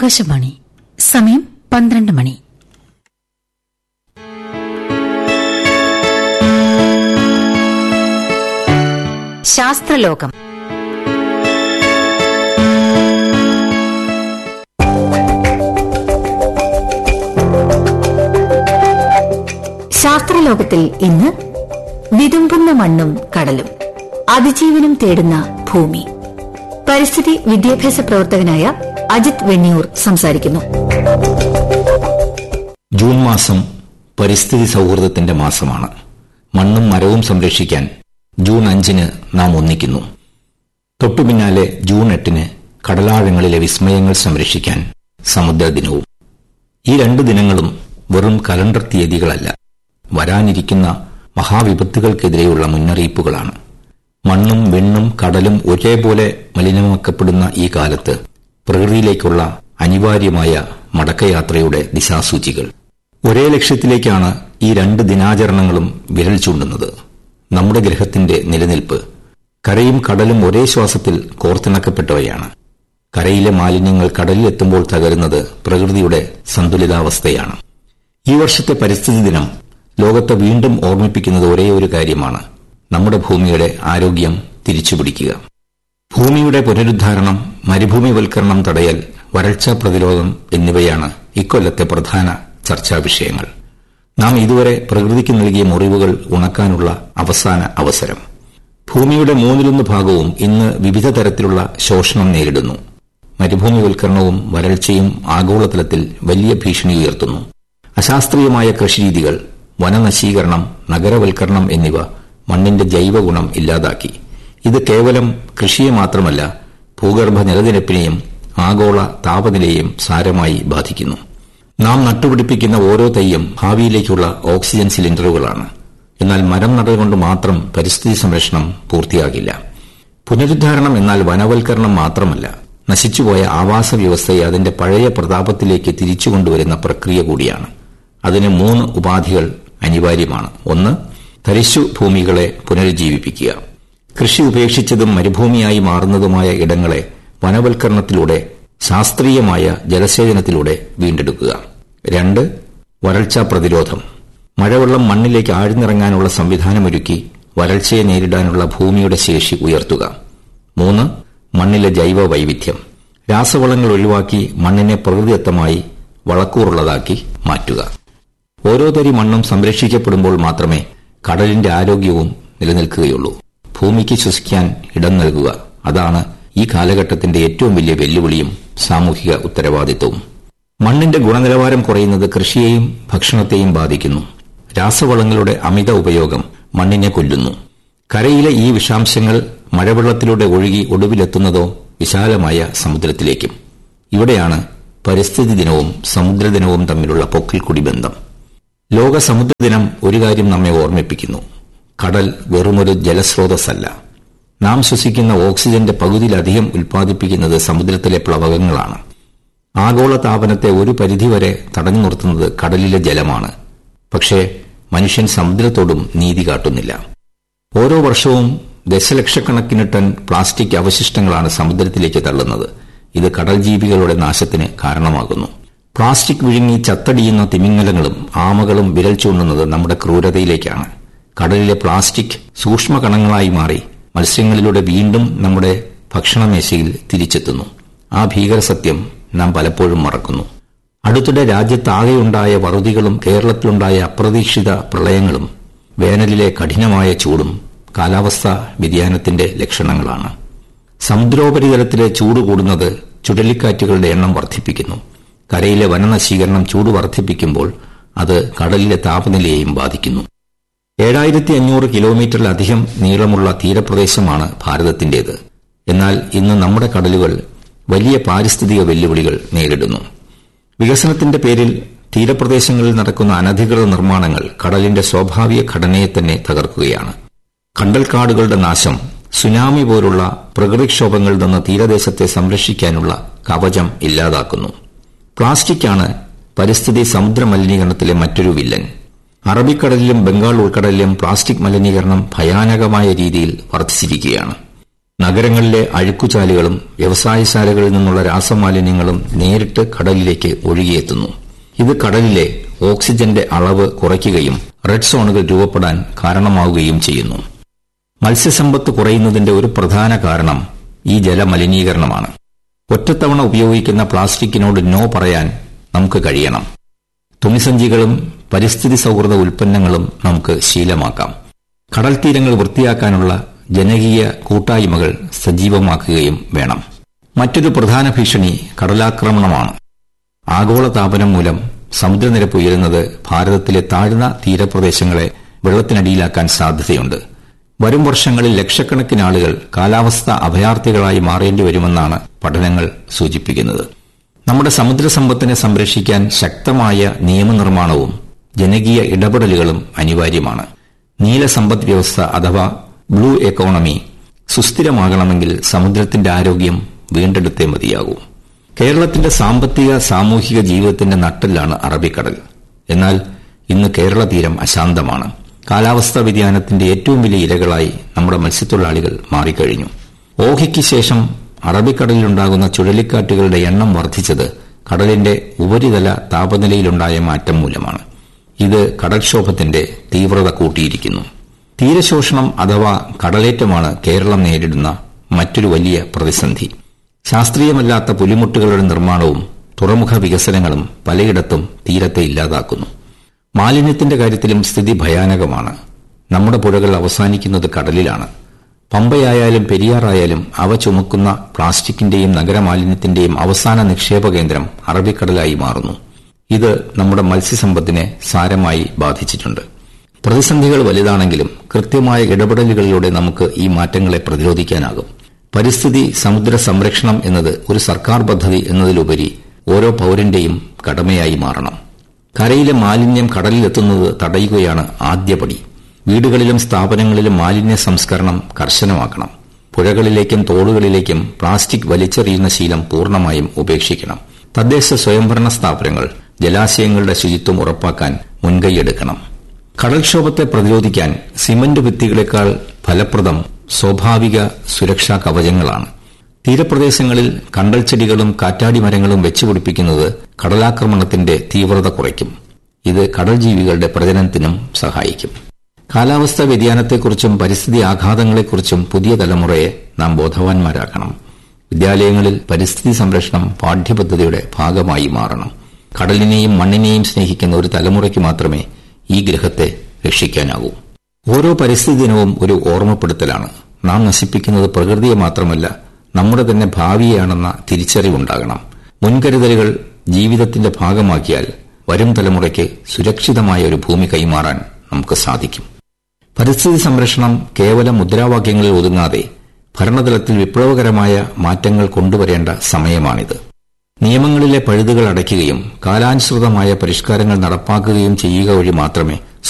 ആകാശവാണി സമയം പന്ത്രണ്ട് മണി ശാസ്ത്രലോകം ശാസ്ത്രലോകത്തിൽ ഇന്ന് വിതുമ്പുന്ന മണ്ണും കടലും അതിജീവനം തേടുന്ന ഭൂമി പരിസ്ഥിതി വിദ്യാഭ്യാസ പ്രവർത്തകനായ അജിത് വെണ്ണിയൂർ സംസാരിക്കുന്നു ജൂൺ മാസം പരിസ്ഥിതി സൗഹൃദത്തിന്റെ മാസമാണ് മണ്ണും മരവും സംരക്ഷിക്കാൻ ജൂൺ അഞ്ചിന് നാം ഒന്നിക്കുന്നു തൊട്ടുപിന്നാലെ ജൂൺ എട്ടിന് കടലാഴങ്ങളിലെ വിസ്മയങ്ങൾ സംരക്ഷിക്കാൻ സമുദ്ര ദിനവും ഈ രണ്ടു ദിനങ്ങളും വെറും കലണ്ടർ തീയതികളല്ല വരാനിരിക്കുന്ന മഹാവിപത്തുകൾക്കെതിരെയുള്ള മുന്നറിയിപ്പുകളാണ് മണ്ണും വെണ്ണും കടലും ഒരേപോലെ മലിനമാക്കപ്പെടുന്ന ഈ കാലത്ത് പ്രകൃതിയിലേക്കുള്ള അനിവാര്യമായ മടക്കയാത്രയുടെ ദിശാസൂചികൾ ഒരേ ലക്ഷ്യത്തിലേക്കാണ് ഈ രണ്ട് ദിനാചരണങ്ങളും വിരൽ ചൂണ്ടുന്നത് നമ്മുടെ ഗ്രഹത്തിന്റെ നിലനിൽപ്പ് കരയും കടലും ഒരേ ശ്വാസത്തിൽ കോർത്തിണക്കപ്പെട്ടവയാണ് കരയിലെ മാലിന്യങ്ങൾ കടലിലെത്തുമ്പോൾ തകരുന്നത് പ്രകൃതിയുടെ സന്തുലിതാവസ്ഥയാണ് ഈ വർഷത്തെ പരിസ്ഥിതി ദിനം ലോകത്തെ വീണ്ടും ഓർമ്മിപ്പിക്കുന്നത് ഒരേ ഒരു കാര്യമാണ് നമ്മുടെ ഭൂമിയുടെ ആരോഗ്യം തിരിച്ചുപിടിക്കുക ഭൂമിയുടെ പുനരുദ്ധാരണം മരുഭൂമിവൽക്കരണം തടയൽ വരൾച്ചാ പ്രതിരോധം എന്നിവയാണ് ഇക്കൊല്ലത്തെ പ്രധാന ചർച്ചാ വിഷയങ്ങൾ നാം ഇതുവരെ പ്രകൃതിക്ക് നൽകിയ മുറിവുകൾ ഉണക്കാനുള്ള അവസാന അവസരം ഭൂമിയുടെ മൂന്നിലൊന്ന് ഭാഗവും ഇന്ന് വിവിധ തരത്തിലുള്ള ശോഷണം നേരിടുന്നു മരുഭൂമിവൽക്കരണവും വരൾച്ചയും ആഗോളതലത്തിൽ വലിയ ഭീഷണി ഉയർത്തുന്നു അശാസ്ത്രീയമായ കൃഷിരീതികൾ വനനശീകരണം നഗരവൽക്കരണം എന്നിവ മണ്ണിന്റെ ജൈവഗുണം ഇല്ലാതാക്കി ഇത് കേവലം കൃഷിയെ മാത്രമല്ല ഭൂഗർഭ ജലനിരപ്പിനെയും ആഗോള താപനിലയെയും സാരമായി ബാധിക്കുന്നു നാം നട്ടുപിടിപ്പിക്കുന്ന ഓരോ തൈയും ഭാവിയിലേക്കുള്ള ഓക്സിജൻ സിലിണ്ടറുകളാണ് എന്നാൽ മരം നടുകൊണ്ട് മാത്രം പരിസ്ഥിതി സംരക്ഷണം പൂർത്തിയാകില്ല പുനരുദ്ധാരണം എന്നാൽ വനവൽക്കരണം മാത്രമല്ല നശിച്ചുപോയ ആവാസ വ്യവസ്ഥയെ അതിന്റെ പഴയ പ്രതാപത്തിലേക്ക് തിരിച്ചുകൊണ്ടുവരുന്ന പ്രക്രിയ കൂടിയാണ് അതിന് മൂന്ന് ഉപാധികൾ അനിവാര്യമാണ് ഒന്ന് തരിശു ഭൂമികളെ പുനരുജ്ജീവിപ്പിക്കുക കൃഷി ഉപേക്ഷിച്ചതും മരുഭൂമിയായി മാറുന്നതുമായ ഇടങ്ങളെ വനവൽക്കരണത്തിലൂടെ ശാസ്ത്രീയമായ ജലസേചനത്തിലൂടെ വീണ്ടെടുക്കുക രണ്ട് വരൾച്ചാ പ്രതിരോധം മഴവെള്ളം മണ്ണിലേക്ക് ആഴ്ന്നിറങ്ങാനുള്ള സംവിധാനമൊരുക്കി വരൾച്ചയെ നേരിടാനുള്ള ഭൂമിയുടെ ശേഷി ഉയർത്തുക മൂന്ന് മണ്ണിലെ ജൈവ വൈവിധ്യം രാസവളങ്ങൾ ഒഴിവാക്കി മണ്ണിനെ പ്രകൃതിദത്തമായി വളക്കൂറുള്ളതാക്കി മാറ്റുക ഓരോ തരി മണ്ണും സംരക്ഷിക്കപ്പെടുമ്പോൾ മാത്രമേ കടലിന്റെ ആരോഗ്യവും നിലനിൽക്കുകയുള്ളൂ ഭൂമിക്ക് ശ്വസിക്കാൻ ഇടം നൽകുക അതാണ് ഈ കാലഘട്ടത്തിന്റെ ഏറ്റവും വലിയ വെല്ലുവിളിയും സാമൂഹിക ഉത്തരവാദിത്വവും മണ്ണിന്റെ ഗുണനിലവാരം കുറയുന്നത് കൃഷിയെയും ഭക്ഷണത്തെയും ബാധിക്കുന്നു രാസവളങ്ങളുടെ അമിത ഉപയോഗം മണ്ണിനെ കൊല്ലുന്നു കരയിലെ ഈ വിഷാംശങ്ങൾ മഴവെള്ളത്തിലൂടെ ഒഴുകി ഒടുവിലെത്തുന്നതോ വിശാലമായ സമുദ്രത്തിലേക്കും ഇവിടെയാണ് പരിസ്ഥിതി ദിനവും സമുദ്രദിനവും തമ്മിലുള്ള പൊക്കിൽക്കുടി ബന്ധം ലോക സമുദ്രദിനം ഒരു കാര്യം നമ്മെ ഓർമ്മിപ്പിക്കുന്നു കടൽ വെറുമൊരു ജലസ്രോതസ്സല്ല നാം ശ്വസിക്കുന്ന ഓക്സിജന്റെ പകുതിയിലധികം ഉൽപ്പാദിപ്പിക്കുന്നത് സമുദ്രത്തിലെ പ്ലവകങ്ങളാണ് ആഗോള താപനത്തെ ഒരു പരിധിവരെ തടഞ്ഞു നിർത്തുന്നത് കടലിലെ ജലമാണ് പക്ഷേ മനുഷ്യൻ സമുദ്രത്തോടും നീതി കാട്ടുന്നില്ല ഓരോ വർഷവും ദശലക്ഷക്കണക്കിന് ടൺ പ്ലാസ്റ്റിക് അവശിഷ്ടങ്ങളാണ് സമുദ്രത്തിലേക്ക് തള്ളുന്നത് ഇത് കടൽ ജീവികളുടെ നാശത്തിന് കാരണമാകുന്നു പ്ലാസ്റ്റിക് വിഴുങ്ങി ചത്തടിയുന്ന തിമിംഗലങ്ങളും ആമകളും വിരൽ ചൂണ്ടുന്നത് നമ്മുടെ ക്രൂരതയിലേക്കാണ് കടലിലെ പ്ലാസ്റ്റിക് സൂക്ഷ്മകണങ്ങളായി മാറി മത്സ്യങ്ങളിലൂടെ വീണ്ടും നമ്മുടെ ഭക്ഷണമേശയിൽ തിരിച്ചെത്തുന്നു ആ ഭീകരസത്യം നാം പലപ്പോഴും മറക്കുന്നു അടുത്തിടെ രാജ്യത്താകെയുണ്ടായ വറുതികളും കേരളത്തിലുണ്ടായ അപ്രതീക്ഷിത പ്രളയങ്ങളും വേനലിലെ കഠിനമായ ചൂടും കാലാവസ്ഥാ വ്യതിയാനത്തിന്റെ ലക്ഷണങ്ങളാണ് സമുദ്രോപരിതലത്തിലെ ചൂട് കൂടുന്നത് ചുഴലിക്കാറ്റുകളുടെ എണ്ണം വർദ്ധിപ്പിക്കുന്നു കരയിലെ വനനശീകരണം ചൂട് വർദ്ധിപ്പിക്കുമ്പോൾ അത് കടലിലെ താപനിലയെയും ബാധിക്കുന്നു ഏഴായിരത്തി അഞ്ഞൂറ് കിലോമീറ്ററിലധികം നീളമുള്ള തീരപ്രദേശമാണ് ഭാരതത്തിന്റേത് എന്നാൽ ഇന്ന് നമ്മുടെ കടലുകൾ വലിയ പാരിസ്ഥിതിക വെല്ലുവിളികൾ നേരിടുന്നു വികസനത്തിന്റെ പേരിൽ തീരപ്രദേശങ്ങളിൽ നടക്കുന്ന അനധികൃത നിർമ്മാണങ്ങൾ കടലിന്റെ സ്വാഭാവിക ഘടനയെ തന്നെ തകർക്കുകയാണ് കണ്ടൽക്കാടുകളുടെ നാശം സുനാമി പോലുള്ള പ്രകൃതിക്ഷോഭങ്ങളിൽ നിന്ന് തീരദേശത്തെ സംരക്ഷിക്കാനുള്ള കവചം ഇല്ലാതാക്കുന്നു പ്ലാസ്റ്റിക്കാണ് പരിസ്ഥിതി സമുദ്ര മലിനീകരണത്തിലെ മറ്റൊരു വില്ലൻ അറബിക്കടലിലും ബംഗാൾ ഉൾക്കടലിലും പ്ലാസ്റ്റിക് മലിനീകരണം ഭയാനകമായ രീതിയിൽ വർദ്ധിച്ചിരിക്കുകയാണ് നഗരങ്ങളിലെ അഴുക്കുചാലുകളും വ്യവസായശാലകളിൽ നിന്നുള്ള രാസമാലിന്യങ്ങളും നേരിട്ട് കടലിലേക്ക് ഒഴുകിയെത്തുന്നു ഇത് കടലിലെ ഓക്സിജന്റെ അളവ് കുറയ്ക്കുകയും റെഡ് സോണുകൾ രൂപപ്പെടാൻ കാരണമാവുകയും ചെയ്യുന്നു മത്സ്യസമ്പത്ത് കുറയുന്നതിന്റെ ഒരു പ്രധാന കാരണം ഈ ജലമലിനീകരണമാണ് ഒറ്റത്തവണ ഉപയോഗിക്കുന്ന പ്ലാസ്റ്റിക്കിനോട് നോ പറയാൻ നമുക്ക് കഴിയണം തുണിസഞ്ചികളും പരിസ്ഥിതി സൗഹൃദ ഉൽപ്പന്നങ്ങളും നമുക്ക് ശീലമാക്കാം കടൽ തീരങ്ങൾ വൃത്തിയാക്കാനുള്ള ജനകീയ കൂട്ടായ്മകൾ സജീവമാക്കുകയും വേണം മറ്റൊരു പ്രധാന ഭീഷണി കടലാക്രമണമാണ് ആഗോളതാപനം മൂലം സമുദ്രനിരപ്പ് ഉയരുന്നത് ഭാരതത്തിലെ താഴ്ന്ന തീരപ്രദേശങ്ങളെ വെള്ളത്തിനടിയിലാക്കാൻ സാധ്യതയുണ്ട് വരും വർഷങ്ങളിൽ ലക്ഷക്കണക്കിന് ആളുകൾ കാലാവസ്ഥ അഭയാർത്ഥികളായി മാറേണ്ടി വരുമെന്നാണ് പഠനങ്ങൾ സൂചിപ്പിക്കുന്നത് നമ്മുടെ സമുദ്ര സമ്പത്തിനെ സംരക്ഷിക്കാൻ ശക്തമായ നിയമനിർമ്മാണവും ജനകീയ ഇടപെടലുകളും അനിവാര്യമാണ് നീല സമ്പദ് വ്യവസ്ഥ അഥവാ ബ്ലൂ എക്കോണമി സുസ്ഥിരമാകണമെങ്കിൽ സമുദ്രത്തിന്റെ ആരോഗ്യം വീണ്ടെടുത്തേ മതിയാകൂ കേരളത്തിന്റെ സാമ്പത്തിക സാമൂഹിക ജീവിതത്തിന്റെ നട്ടെല്ലാണ് അറബിക്കടൽ എന്നാൽ ഇന്ന് കേരള തീരം അശാന്തമാണ് കാലാവസ്ഥാ വ്യതിയാനത്തിന്റെ ഏറ്റവും വലിയ ഇരകളായി നമ്മുടെ മത്സ്യത്തൊഴിലാളികൾ മാറിക്കഴിഞ്ഞു ഓഹിക്ക് ശേഷം അറബിക്കടലിലുണ്ടാകുന്ന ചുഴലിക്കാറ്റുകളുടെ എണ്ണം വർദ്ധിച്ചത് കടലിന്റെ ഉപരിതല താപനിലയിലുണ്ടായ മാറ്റം മൂലമാണ് ഇത് കടൽക്ഷോഭത്തിന്റെ തീവ്രത കൂട്ടിയിരിക്കുന്നു തീരശോഷണം അഥവാ കടലേറ്റമാണ് കേരളം നേരിടുന്ന മറ്റൊരു വലിയ പ്രതിസന്ധി ശാസ്ത്രീയമല്ലാത്ത പുലിമുട്ടുകളുടെ നിർമ്മാണവും തുറമുഖ വികസനങ്ങളും പലയിടത്തും തീരത്തെ ഇല്ലാതാക്കുന്നു മാലിന്യത്തിന്റെ കാര്യത്തിലും സ്ഥിതി ഭയാനകമാണ് നമ്മുടെ പുഴകൾ അവസാനിക്കുന്നത് കടലിലാണ് പമ്പയായാലും പെരിയാറായാലും അവ ചുമക്കുന്ന പ്ലാസ്റ്റിക്കിന്റെയും നഗരമാലിന്യത്തിന്റെയും അവസാന നിക്ഷേപ കേന്ദ്രം അറബിക്കടലായി മാറുന്നു ഇത് നമ്മുടെ മത്സ്യസമ്പത്തിനെ സാരമായി ബാധിച്ചിട്ടുണ്ട് പ്രതിസന്ധികൾ വലുതാണെങ്കിലും കൃത്യമായ ഇടപെടലുകളിലൂടെ നമുക്ക് ഈ മാറ്റങ്ങളെ പ്രതിരോധിക്കാനാകും പരിസ്ഥിതി സമുദ്ര സംരക്ഷണം എന്നത് ഒരു സർക്കാർ പദ്ധതി എന്നതിലുപരി ഓരോ പൌരന്റെയും കടമയായി മാറണം കരയിലെ മാലിന്യം കടലിലെത്തുന്നത് തടയുകയാണ് ആദ്യപടി വീടുകളിലും സ്ഥാപനങ്ങളിലും മാലിന്യ സംസ്കരണം കർശനമാക്കണം പുഴകളിലേക്കും തോടുകളിലേക്കും പ്ലാസ്റ്റിക് വലിച്ചെറിയുന്ന ശീലം പൂർണ്ണമായും ഉപേക്ഷിക്കണം തദ്ദേശ സ്വയംഭരണ സ്ഥാപനങ്ങൾ ജലാശയങ്ങളുടെ ശുചിത്വം ഉറപ്പാക്കാൻ മുൻകൈയെടുക്കണം കടൽക്ഷോഭത്തെ പ്രതിരോധിക്കാൻ സിമന്റ് ഭിത്തികളെക്കാൾ ഫലപ്രദം സ്വാഭാവിക സുരക്ഷാ കവചങ്ങളാണ് തീരപ്രദേശങ്ങളിൽ കണ്ടൽച്ചെടികളും കാറ്റാടി മരങ്ങളും വെച്ചുപിടിപ്പിക്കുന്നത് കടലാക്രമണത്തിന്റെ തീവ്രത കുറയ്ക്കും ഇത് കടൽ ജീവികളുടെ പ്രജനനത്തിനും സഹായിക്കും കാലാവസ്ഥാ വ്യതിയാനത്തെക്കുറിച്ചും പരിസ്ഥിതി ആഘാതങ്ങളെക്കുറിച്ചും പുതിയ തലമുറയെ നാം ബോധവാന്മാരാക്കണം വിദ്യാലയങ്ങളിൽ പരിസ്ഥിതി സംരക്ഷണം പാഠ്യപദ്ധതിയുടെ ഭാഗമായി മാറണം കടലിനെയും മണ്ണിനെയും സ്നേഹിക്കുന്ന ഒരു തലമുറയ്ക്ക് മാത്രമേ ഈ ഗ്രഹത്തെ രക്ഷിക്കാനാകൂ ഓരോ പരിസ്ഥിതി ദിനവും ഒരു ഓർമ്മപ്പെടുത്തലാണ് നാം നശിപ്പിക്കുന്നത് പ്രകൃതിയെ മാത്രമല്ല നമ്മുടെ തന്നെ ഭാവിയെയാണെന്ന തിരിച്ചറിവുണ്ടാകണം മുൻകരുതലുകൾ ജീവിതത്തിന്റെ ഭാഗമാക്കിയാൽ വരും തലമുറയ്ക്ക് സുരക്ഷിതമായ ഒരു ഭൂമി കൈമാറാൻ നമുക്ക് സാധിക്കും പരിസ്ഥിതി സംരക്ഷണം കേവലം മുദ്രാവാക്യങ്ങളിൽ ഒതുങ്ങാതെ ഭരണതലത്തിൽ വിപ്ലവകരമായ മാറ്റങ്ങൾ കൊണ്ടുവരേണ്ട സമയമാണിത് നിയമങ്ങളിലെ പഴുതുകൾ അടയ്ക്കുകയും കാലാനുസൃതമായ പരിഷ്കാരങ്ങൾ നടപ്പാക്കുകയും ചെയ്യുക വഴി മാത്രമേ